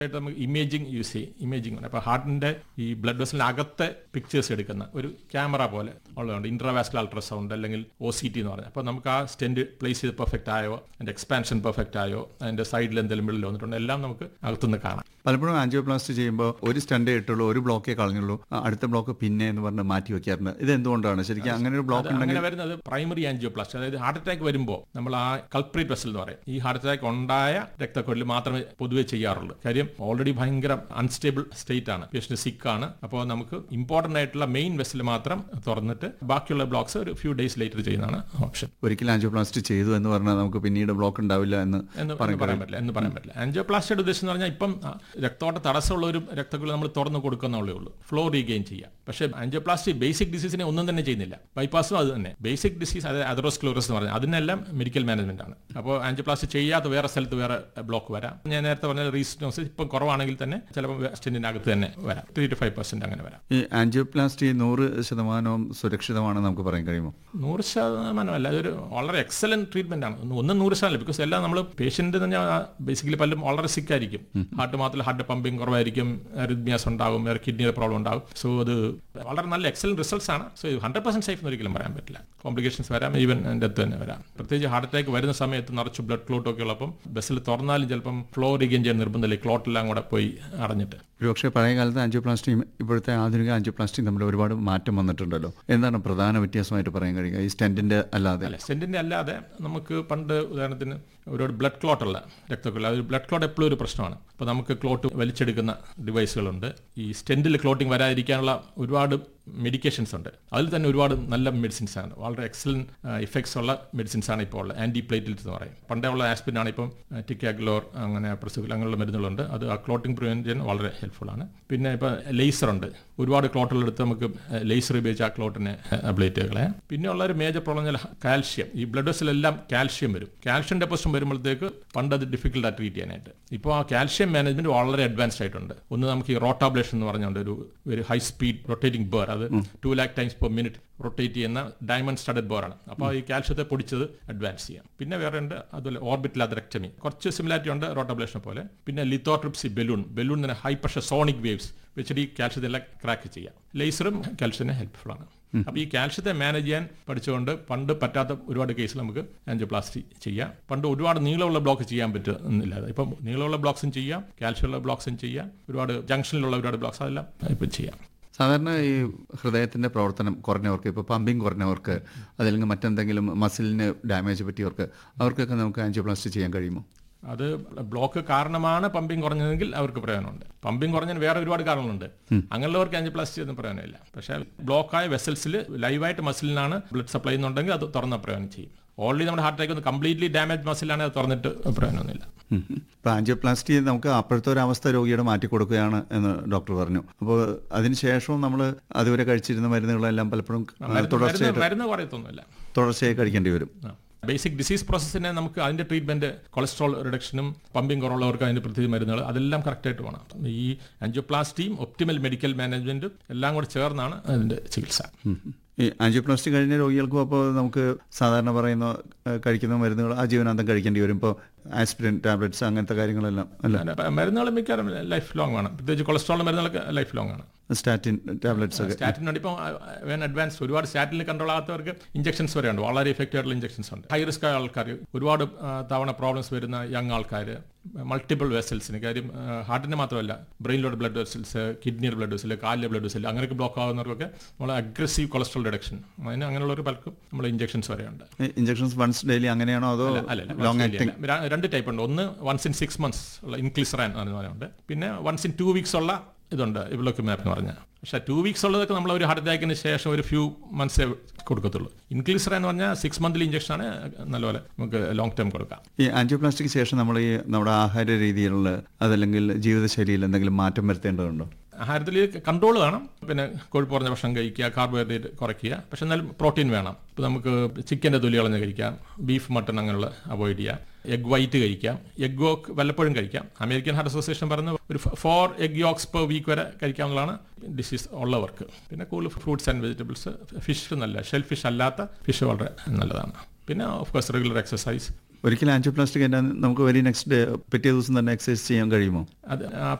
ആയിട്ട് നമുക്ക് imaging use ചെയ്യും ഇമേജിംഗ് ആണ് അപ്പോൾ ഹാർട്ടിന്റെ ഈ ബ്ലഡ് വെസലിന് അകത്തെ പിക്ചേഴ്സ് എടുക്കുന്ന ഒരു ക്യാമറ പോലെ ഉള്ളതുണ്ട് ഇൻട്രാവാസ്കുലർ അൾട്രാസൗണ്ട് അല്ലെങ്കിൽ ഒ സി ടി എന്ന് പറഞ്ഞാൽ അപ്പോൾ നമുക്ക് ആ സ്റ്റെൻഡ് പ്ലേസ് ചെയ്ത് പെർഫെക്റ്റ് ആയോ അതിന്റെ എക്സ്പാൻഷൻ പെർഫെക്റ്റ് ആയോ അതിന്റെ സൈഡിൽ എന്തെങ്കിലും വിള്ളൽ വന്നിട്ടുണ്ടോ എല്ലാം നമുക്ക് അകത്തുനിന്ന് കാണാം പലപ്പോഴും ആൻജിയോപ്ലാസ്റ്റ് ചെയ്യുമ്പോൾ ഒരു സ്റ്റണ്ടേ ഇട്ടുള്ളൂ ഒരു ബ്ലോക്കേ കളഞ്ഞുള്ളൂ ആ, അടുത്ത ബ്ലോക്ക് പിന്നെ എന്ന് പറഞ്ഞ് മാറ്റി വെക്കാറുണ്ട് ഇത് എന്തുകൊണ്ടാണ് ശരിക്കും അങ്ങനെ ഒരു ബ്ലോക്ക് അത് ഉണ്ടെങ്കിൽ അങ്ങനെ വരുന്നത് പ്രൈമറി ആൻജിയോപ്ലാസ്റ്റി അതായത് ഹാർട്ട് അറ്റാക്ക് വരുമ്പോൾ നമ്മൾ ആ കൾപ്രേറ്റ് വെസൽ എന്ന് പറയും ഈ ഹാർട്ട് അറ്റാക്ക് ഉണ്ടായ രക്തക്കൊഴലിൽ മാത്രമേ പൊതുവെ ചെയ്യാറുള്ളൂ കാര്യം ഓൾറെഡി ഭയങ്കര അൺസ്റ്റേബിൾ സ്റ്റേറ്റ് ആണ് പേഷ്യന്റ് സിക്ക് ആണ് അപ്പോൾ നമുക്ക് ഇമ്പോർട്ടന്റ് ആയിട്ടുള്ള മെയിൻ വെസൽ മാത്രം തുറന്നിട്ട് ബാക്കിയുള്ള ബ്ലോക്സ് ഒരു ഫ്യൂ ഡേയ്സ് ലേറ്റർ ചെയ്യുന്നതാണ് ഓപ്ഷൻ ഒരിക്കലും ആൻജിയോപ്ലാസ്റ്റ് ചെയ്തു എന്ന് പറഞ്ഞാൽ നമുക്ക് പിന്നീട് ബ്ലോക്ക് ഉണ്ടാവില്ല എന്ന് എന്ന് എന്ന് പറയാൻ പറ്റില്ല എന്ന് പറയാൻ പറ്റില്ല ആൻജിയോപ്ലാസ്റ്റിയുടെ ഉദ്ദേശം എന്ന് പറഞ്ഞാൽ ഇപ്പം ആ, രക്തോട്ട തടസ്സമുള്ള ഒരു രക്തക്കുഴൽ നമ്മൾ തുറന്ന് കൊടുക്കുന്നുള്ളേ ഉള്ളൂ ഫ്ലോ റീഗെയിൻ ചെയ്യാം പക്ഷേ ആൻജിയോപ്ലാസ്റ്റി ബേസിക് ഡിസീസിനെ ഒന്നും തന്നെ ചെയ്യുന്നില്ല ബൈപ്പാസും അത് തന്നെ ബേസിക് ഡിസീസ് അതായത് അതറോസ്ക്ലോറസ് എന്ന് പറഞ്ഞാൽ അതിനെല്ലാം മെഡിക്കൽ മാനേജ്മെന്റ് ആണ് അപ്പോൾ ആൻജിയോപ്ലാസ്റ്റി ചെയ്യാത്ത വേറെ സ്ഥലത്ത് വേറെ ബ്ലോക്ക് വരാം ഞാൻ നേരത്തെ പറഞ്ഞ റീസ്റ്റോസ് ഇപ്പം കുറവാണെങ്കിൽ തന്നെ ചിലപ്പോൾ സ്റ്റെന്റിന്റെ അകത്ത് തന്നെ വരാം ത്രീ ടു ഫൈവ് പെർസെന്റ് അങ്ങനെ വരാം ഈ ആൻജിയോപ്ലാസ്റ്റി നൂറ് ശതമാനവും സുരക്ഷിതമാണെന്ന് നമുക്ക് പറയാൻ കഴിയുമോ നൂറ് ശതമാനമല്ല അതൊരു വളരെ എക്സലന്റ് ട്രീറ്റ്മെന്റ് ആണ് ഒന്ന് ഒന്നും നൂറ് ശതമാനം ബിക്കോസ് എല്ലാം നമ്മൾ പേഷ്യന്റ് തന്നെ ബേസിക്കലി പലരും വളരെ സിക്ക് ആയിരിക്കും ഹാർട്ട് മാത്രമല്ല ഹാർട്ട് പമ്പിങ് കുറവായിരിക്കും റിദ്മിയാസ് ഉണ്ടാകും വേറെ കിഡ്നിയുടെ പ്രോബ്ലം ഉണ്ടാകും സോ അത് വളരെ നല്ല എക്സലന്റ് റിസൾട്ട്സ് ആണ് സോ ഹൺഡ്രഡ് പെർസെന്റ് സേഫ് എന്ന് ഒരിക്കലും പറയാൻ പറ്റില്ല കോംപ്ലിക്കേഷൻസ് വരാം ഈവൻ ഡെത്ത് തന്നെ വരാം പ്രത്യേകിച്ച് ഹാർട്ട് അറ്റാക്ക് വരുന്ന സമയത്ത് നിറച്ച് ബ്ലഡ് ക്ലോട്ട് ഒക്കെ ഉള്ളപ്പം ബസ്സിൽ തുറന്നാലും ചിലപ്പം ഫ്ലോ റീഗെയിൻ ചെയ്യാൻ നിർബന്ധമില്ല ക്ലോട്ട് എല്ലാം കൂടെ പോയി അടഞ്ഞിട്ട് ഒരുപക്ഷെ പഴയ കാലത്ത് ആൻജിയോപ്ലാസ്റ്റിയും ഇപ്പോഴത്തെ ആധുനിക ആൻജിയോപ്ലാസ്റ്റിയും തമ്മിൽ ഒരുപാട് മാറ്റം വന്നിട്ടുണ്ടല്ലോ എന്താണ് പ്രധാന വ്യത്യാസമായിട്ട് പറയാൻ കഴിയുക ഈ സ്റ്റെന്റിന്റെ അല്ലാതെ അല്ല സ്റ്റെന്റിന്റെ അല്ലാതെ നമുക്ക് പണ്ട് ഉദാഹരണത്തിന് ഒരുപാട് ബ്ലഡ് ക്ലോട്ട് ഉള്ള രക്തക്കുള്ള അത് ബ്ലഡ് ക്ലോട്ട് എപ്പോഴും ഒരു പ്രശ്നമാണ് അപ്പോൾ നമുക്ക് ക്ലോട്ട് വലിച്ചെടുക്കുന്ന ഡിവൈസുകളുണ്ട് ഈ സ്റ്റെന്റിൽ ക്ലോട്ടിംഗ് വരാതിരിക്കാനുള്ള ഒരുപാട് മെഡിക്കേഷൻസ് ഉണ്ട് അതിൽ തന്നെ ഒരുപാട് നല്ല മെഡിസിൻസ് ആണ് വളരെ എക്സലന്റ് ഇഫക്ട്സ് ഉള്ള മെഡിസിൻസ് ആണ് ഇപ്പോൾ ഉള്ളത് ആന്റി പ്ലേറ്റ്ലെറ്റ് എന്ന് പറയും പണ്ടേ ഉള്ള ആസ്പിൻ ആണ് ഇപ്പം ടിക്കാഗ്ലോർ അങ്ങനെ പ്രസുഗിൽ അങ്ങനെയുള്ള മരുന്നുകളുണ്ട് അത് ആ ക്ലോട്ടിംഗ് പ്രിവെന്റ് ചെയ്യാൻ വളരെ ഹെൽപ്ഫുൾ ആണ് പിന്നെ ഇപ്പോൾ ലേസർ ഉണ്ട് ഒരുപാട് ക്ലോട്ടുകളെടുത്ത് നമുക്ക് ലേസർ ഉപയോഗിച്ച് ആ ക്ലോട്ടിനെ അബ്ലേറ്റ് ചെയ്ത് കളയാം പിന്നെ ഉള്ള ഒരു മേജർ പ്രോബ്ലം കാൽഷ്യം ഈ ബ്ലഡ് വെസിലെല്ലാം കാൽഷ്യം വരും കാൽഷ്യം ഡെപ്പോസിഷൻ വരുമ്പോഴത്തേക്ക് പണ്ട് അത് ഡിഫിക്കൽട്ട് ആയിട്ട് ട്രീറ്റ് ചെയ്യാനായിട്ട് ഇപ്പോൾ ആ കാൽഷ്യം മാനേജ്മെന്റ് വളരെ അഡ്വാൻസ്ഡ് ആയിട്ടുണ്ട് ഒന്ന് നമുക്ക് ഈ റോട്ടാബ്ലേഷൻ എന്ന് പറഞ്ഞുകൊണ്ട് ഒരു ഒരു ഹൈ സ്പീഡ് റൊട്ടേറ്റിംഗ് ബേർ അത് two lakh times per minute rotate ചെയ്യുന്ന ഡയമണ്ട് സ്റ്റഡഡ് ബോറാണ് അപ്പോൾ ഈ കാൽഷ്യത്തെ പൊടിച്ചത് അഡ്വാൻസ് ചെയ്യാം പിന്നെ വേറെ ഉണ്ട് അതുപോലെ ഓർബിറ്റൽ അതറക്ടമി കുറച്ച് സിമിലാരിറ്റി ഉണ്ട് റോട്ടോബ്ലേഷനെ പോലെ പിന്നെ ലിത്തോട്രിപ്സി ബലൂൺ ബലൂൺ തന്നെ ഹൈ പ്രഷർ സോണിക് വേവ്സ് വെച്ചിട്ട് ഈ കാൽഷ്യത്തെ എല്ലാം ക്രാക്ക് ചെയ്യാം ലേസറും കാൽഷ്യത്തിന് ഹെൽപ്ഫുൾ ആണ് അപ്പോൾ ഈ കാൽഷ്യത്തെ മാനേജ് ചെയ്യാൻ പഠിച്ചുകൊണ്ട് പണ്ട് പറ്റാത്ത ഒരുപാട് കേസിൽ നമുക്ക് ആൻജിയോപ്ലാസ്റ്റി ചെയ്യാം പണ്ട് ഒരുപാട് നീളമുള്ള ബ്ലോക്ക് ചെയ്യാൻ പറ്റുന്നില്ല ഇപ്പം നീളമുള്ള ബ്ലോക്സും ചെയ്യാം കാൽഷ്യമുള്ള ബ്ലോക്സും ചെയ്യാം ഒരുപാട് ജംഗ്ഷനിലുള്ള ഒരുപാട് ബ്ലോക്സ് അതെല്ലാം ഇപ്പം ചെയ്യാം സാധാരണ ഈ ഹൃദയത്തിന്റെ പ്രവർത്തനം കുറഞ്ഞവർക്ക് ഇപ്പോൾ പമ്പിങ് കുറഞ്ഞവർക്ക് അതല്ലെങ്കിൽ മറ്റെന്തെങ്കിലും മസിലിന് ഡാമേജ് പറ്റിയവർക്ക് അവർക്കൊക്കെ നമുക്ക് ആൻജിയോപ്ലാസ്റ്റി ചെയ്യാൻ കഴിയുമോ അത് ബ്ലോക്ക് കാരണമാണ് പമ്പിങ് കുറഞ്ഞതെങ്കിൽ അവർക്ക് പ്രയോജനമുണ്ട് പമ്പിങ് കുറഞ്ഞതിന് വേറെ ഒരുപാട് കാരണങ്ങളുണ്ട് അങ്ങനെയുള്ളവർക്ക് ആൻജിയോപ്ലാസ്റ്റി ഒന്നും പ്രയോജനമില്ല പക്ഷേ ബ്ലോക്കായ വെസൽസിൽ ലൈവായിട്ട് മസിലിനാണ് ബ്ലഡ് സപ്ലൈ ചെയ്യുന്നുണ്ടെങ്കിൽ അത് തുറന്ന പ്രയോജനം ചെയ്യും ഓൾറെഡി നമ്മുടെ ഹാർട്ട് അറ്റാക്ക് ഒന്ന് കംപ്ലീറ്റ്ലി ഡാമേജ് മസിലാണ് അത് തുറന്നിട്ട് പ്രയോജനമൊന്നുമില്ല ഇപ്പോൾ ആൻജിയോപ്ലാസ്റ്റി നമുക്ക് അപ്പോഴത്തെ ഒരു അവസ്ഥ രോഗിയുടെ മാറ്റി കൊടുക്കുകയാണ് എന്ന് ഡോക്ടർ പറഞ്ഞു അപ്പോൾ അതിനുശേഷവും നമ്മൾ അതുവരെ കഴിച്ചിരുന്ന മരുന്നുകളെല്ലാം പലപ്പോഴും മരുന്ന് തുടർച്ചയായിട്ട് മരുന്ന് കുറയത്തൊന്നുമില്ല തുടർച്ചയായി കഴിക്കേണ്ടി വരും ബേസിക് ഡിസീസ് പ്രോസസ്സിനെ നമുക്ക് അതിന്റെ ട്രീറ്റ്മെന്റ് കൊളസ്ട്രോൾ റിഡക്ഷനും പമ്പിങ് കുറവുള്ളവർക്ക് അതിന്റെ പ്രത്യേക മരുന്നുകൾ അതെല്ലാം കറക്റ്റായിട്ട് വേണം അപ്പം ഈ ആൻജിയോപ്ലാസ്റ്റിയും ഒപ്റ്റിമൽ മെഡിക്കൽ മാനേജ്മെന്റും എല്ലാം കൂടെ ചേർന്നാണ് അതിന്റെ ചികിത്സ ഉം. ഈ ആൻജിയോപ്ലാസ്റ്റി കഴിഞ്ഞ രോഗികൾക്കും അപ്പോൾ നമുക്ക് സാധാരണ പറയുന്ന ഏഹ്, കഴിക്കുന്ന മരുന്നുകൾ ആജീവനാന്തം കഴിക്കേണ്ടി വരും ഇപ്പോൾ ആസ്പിരിൻ ടാബ്ലറ്റ്സ് അങ്ങനത്തെ കാര്യങ്ങളെല്ലാം അല്ല അങ്ങനെ മരുന്നുകൾ മിക്കവാറും ലൈഫ് ലോങ് ആണ് പ്രത്യേകിച്ച് കൊളസ്ട്രോൾ മരുന്നുകളൊക്കെ ലൈഫ് ലോങ് ആണ് സ്റ്റാറ്റിൻ ടാബ്ലറ്റ്സ് ഒക്കെ സ്റ്റാറ്റിൻ ഉണ്ട് ഇപ്പം വേൻ അഡ്വാൻസ് ഒരുപാട് സ്റ്റാറ്റിനിൽ കൺട്രോൾ ആകാത്തവർക്ക് ഇഞ്ചക്ഷൻസ് വരെ ഉണ്ട് വളരെ ഇഫക്റ്റീവ് ആയിട്ടുള്ള ഇഞ്ചക്ഷൻസ് ഉണ്ട് ഹൈ റിസ്ക് ആയ ആൾക്കാർ ഒരുപാട് ആ, തവണ പ്രോബ്ലംസ് വരുന്ന യങ് ആൾക്കാർ മൾട്ടിപ്പിൾ വെസൽസിന് കാര്യം ഹാർട്ടിന് മാത്രമല്ല ബ്രെയിനിലോട്ട് ബ്ലഡ് വെസൽസ് കിഡ്നിയുടെ ബ്ലഡ് വെസൽ കാലിലെ ബ്ലഡ് വെസൽ അങ്ങനെയൊക്കെ ബ്ലോക്ക് ആകുന്നവർക്കൊക്കെ നമ്മൾ അഗ്രസീവ് കൊളസ്ട്രോൾ റിഡക്ഷൻ അതിന് അങ്ങനെയുള്ളവർ പലർക്കും നമ്മൾ ഇഞ്ചക്ഷൻസ് വരെ ഉണ്ട് ഇഞ്ചക്ഷൻസ് വൺസ് ഡെയിലി അങ്ങനെയാണോ അതോ അല്ല ലോങ് അല്ല ആക്ടിങ് ര- രണ്ട് ടൈപ്പ് ഉണ്ട് ഒന്ന് വൺസ് ഇൻ സിക്സ് മന്ത്സ് ഉള്ള ഇൻക്ലിസറാൻ എന്ന് പറയുന്നുണ്ട് പിന്നെ വൺസ് ഇൻ ടു വീക്സ് ഉള്ള ഇതുണ്ട് ഇവളൊക്കെ എന്ന് പറഞ്ഞാൽ പക്ഷേ ടു വീക്സ് ഉള്ളതൊക്കെ നമ്മൾ ഒരു ഹാർട്ട് അറ്റാക്കിന് ശേഷം ഒരു ഫ്യൂ മന്ത്സേ കൊടുക്കത്തുള്ളൂ ഇൻക്ലിസർ എന്ന് പറഞ്ഞാൽ സിക്സ് മന്ത്ലി ഇഞ്ചക്ഷൻ ആണ് നല്ലപോലെ നമുക്ക് ലോങ് ടൈം കൊടുക്കാം ഈ ആൻജിയോപ്ലാസ്റ്റിക്ക് ശേഷം നമ്മൾ ഈ നമ്മുടെ ആഹാര രീതിയിലുള്ള അതല്ലെങ്കിൽ ജീവിതശൈലിയിൽ എന്തെങ്കിലും മാറ്റം വരുത്തേണ്ടതുണ്ടോ ആഹാരത്തിൽ കൺട്രോൾ വേണം പിന്നെ കൊഴുപ്പ് കുറഞ്ഞ ഭക്ഷണം കഴിക്കുക കാർബോഹൈഡ്രേറ്റ് കുറയ്ക്കുക പക്ഷെ എന്നാലും പ്രോട്ടീൻ വേണം ഇപ്പോൾ നമുക്ക് ചിക്കൻ്റെ തൊലി കളഞ്ഞ് കഴിക്കാം ബീഫ് മട്ടൺ അങ്ങനെയുള്ള അവോയ്ഡ് ചെയ്യാം എഗ് വൈറ്റ് കഴിക്കാം എഗ് യോക്ക് വല്ലപ്പോഴും കഴിക്കാം അമേരിക്കൻ ഹാർട്ട് അസോസിയേഷൻ പറയുന്ന ഒരു four egg yolks per week വരെ കഴിക്കാവുന്നതാണ് ഡിസീസ് ഉള്ളവർക്ക് പിന്നെ കൂടുതൽ ഫ്രൂട്ട്സ് ആൻഡ് വെജിറ്റബിൾസ് ഫിഷ് നല്ല ഷെൽ ഫിഷ് അല്ലാത്ത ഫിഷ് വളരെ നല്ലതാണ് പിന്നെ ഓഫ് കോഴ്സ് റെഗുലർ എക്സസൈസ് ഒരിക്കലും ആൻജിയോപ്ലാസ്റ്റിക് കഴിഞ്ഞാൽ നമുക്ക് വെരി നെക്സ്റ്റ് ഡേ പിറ്റേ ദിവസം തന്നെ എക്സസൈസ് ചെയ്യാൻ കഴിയുമോ അത് ആ